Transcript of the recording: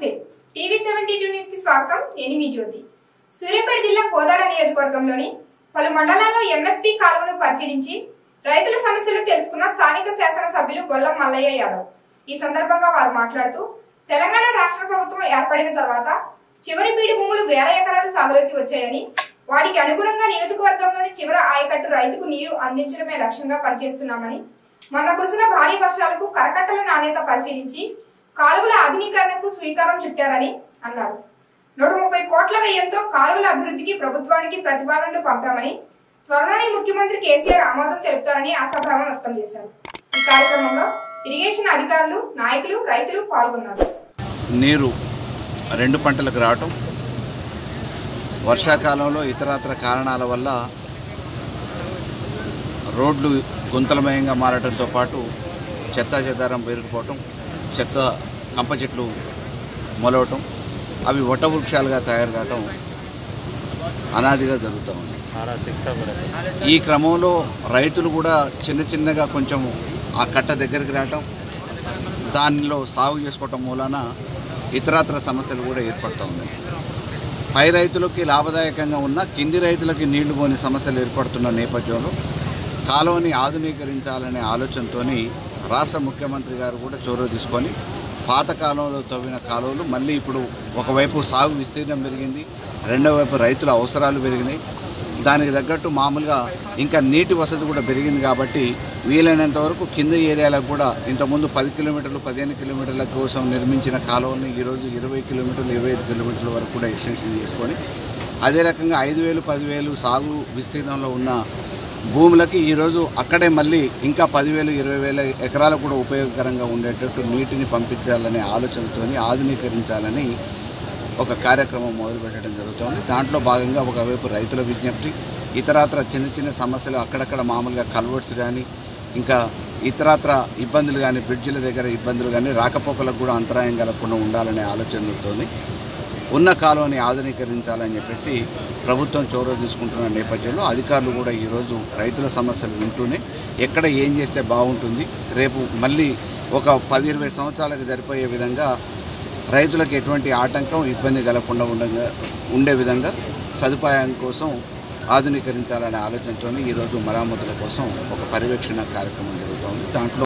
నమస్తే TV seventy two news కి స్వాగతం నేను మీ జ్యోతి సూర్యాపేట జిల్లా కోదాడ నియోజకవర్గంలోని పలు మండలాల్లో ఎంఎస్పీ కాలువను పరిశీలించి రైతుల సమస్యలు తెలుసుకున్న స్థానిక శాసనసభ్యులు గొల్లం మల్లయ్య యాదవ్ ఈ సందర్భంగా వారు మాట్లాడుతూ తెలంగాణ రాష్ట్ర ప్రభుత్వం ఏర్పడిన తర్వాత చివరి బీడి భూములు వేల ఎకరాలు సాగులోకి వచ్చాయని వాటికి అనుగుణంగా నియోజకవర్గంలోని చివరి ఆయకట్టు రైతుకు నీరు అందించడమే లక్ష్యంగా పనిచేస్తున్నామని మొన్న కురిసిన భారీ వర్షాలకు కరకట్టల నాణ్యత పరిశీలించి కాలువల ఆధునీకరణకు శ్రీకారం చుట్టారని అన్నారు నూట ముప్పై కోట్ల వ్యయంతో కాలువల అభివృద్ధికి ప్రభుత్వానికి ప్రతిపాదనలు పంపామని త్వరలోనే ముఖ్యమంత్రి కేసీఆర్ ఆమోదం తెలుపుతారని ఆశాభావం వ్యక్తం చేశారు ఈ కార్యక్రమంలో ఇరిగేషన్ అధికారులు నాయకులు రైతులు పాల్గొన్నారు నీరు రెండు పంటలకు రావటం వర్షాకాలంలో ఇతరత్ర కారణాల వల్ల రోడ్లు గుంతలమయంగా మారడంతో పాటు చెత్త చెదారం పెరిగిపోవటం చెత్త కంప చెట్లు మొలవటం అవి వట వృక్షాలుగా తయారు కావటం అనాదిగా జరుగుతూ ఉంది ఈ క్రమంలో రైతులు కూడా చిన్న చిన్నగా కొంచెం ఆ కట్ట దగ్గరికి రావటం దానిలో సాగు చేసుకోవటం మూలాన ఇతరత్ర సమస్యలు కూడా ఏర్పడుతూ ఉన్నాయి పై రైతులకి లాభదాయకంగా ఉన్న కింది రైతులకి నీళ్లు పోని సమస్యలు ఏర్పడుతున్న నేపథ్యంలో కాలువని ఆధునీకరించాలనే ఆలోచనతో రాష్ట్ర ముఖ్యమంత్రి గారు కూడా చొరవ తీసుకొని పాత కాలంలో తవ్విన కాలువలు మళ్ళీ ఇప్పుడు ఒకవైపు సాగు విస్తీర్ణం పెరిగింది రెండో వైపు రైతుల అవసరాలు పెరిగినాయి దానికి తగ్గట్టు మామూలుగా ఇంకా నీటి వసతి కూడా పెరిగింది కాబట్టి వీలైనంత వరకు కింద ఏరియాలకు కూడా ఇంతకుముందు పది కిలోమీటర్లు పదిహేను కిలోమీటర్ల కోసం నిర్మించిన కాలువని ఈరోజు ఇరవై కిలోమీటర్లు ఇరవై ఐదు కిలోమీటర్ల వరకు కూడా ఎక్స్టెన్షన్ చేసుకొని అదే రకంగా ఐదు వేలు పదివేలు సాగు విస్తీర్ణంలో ఉన్న భూములకి ఈరోజు అక్కడే మళ్ళీ ఇంకా పదివేలు ఇరవై వేల ఎకరాలకు కూడా ఉపయోగకరంగా ఉండేటట్టు నీటిని పంపించాలనే ఆలోచనతోని ఆధునీకరించాలని ఒక కార్యక్రమం మొదలుపెట్టడం జరుగుతోంది దాంట్లో భాగంగా ఒకవైపు రైతుల విజ్ఞప్తి ఇతరత్ర చిన్న చిన్న సమస్యలు అక్కడక్కడ మామూలుగా కల్వర్ట్స్ కానీ ఇంకా ఇతరత్ర ఇబ్బందులు కానీ బ్రిడ్జిల దగ్గర ఇబ్బందులు కానీ రాకపోకలకు కూడా అంతరాయం కలగకుండా ఉండాలనే ఆలోచనతోని ఉన్న కాలువని ఆధునీకరించాలని చెప్పేసి ప్రభుత్వం చొరవ తీసుకుంటున్న నేపథ్యంలో అధికారులు కూడా ఈరోజు రైతుల సమస్యలు వింటూనే ఎక్కడ ఏం చేస్తే బాగుంటుంది రేపు మళ్ళీ ఒక పది ఇరవై సంవత్సరాలకు సరిపోయే విధంగా రైతులకు ఎటువంటి ఆటంకం ఇబ్బంది కలగకుండా ఉండగా ఉండే విధంగా సదుపాయం కోసం ఆధునీకరించాలనే ఆలోచనతో ఈరోజు మరామతుల కోసం ఒక పర్యవేక్షణ కార్యక్రమం జరుగుతోంది దాంట్లో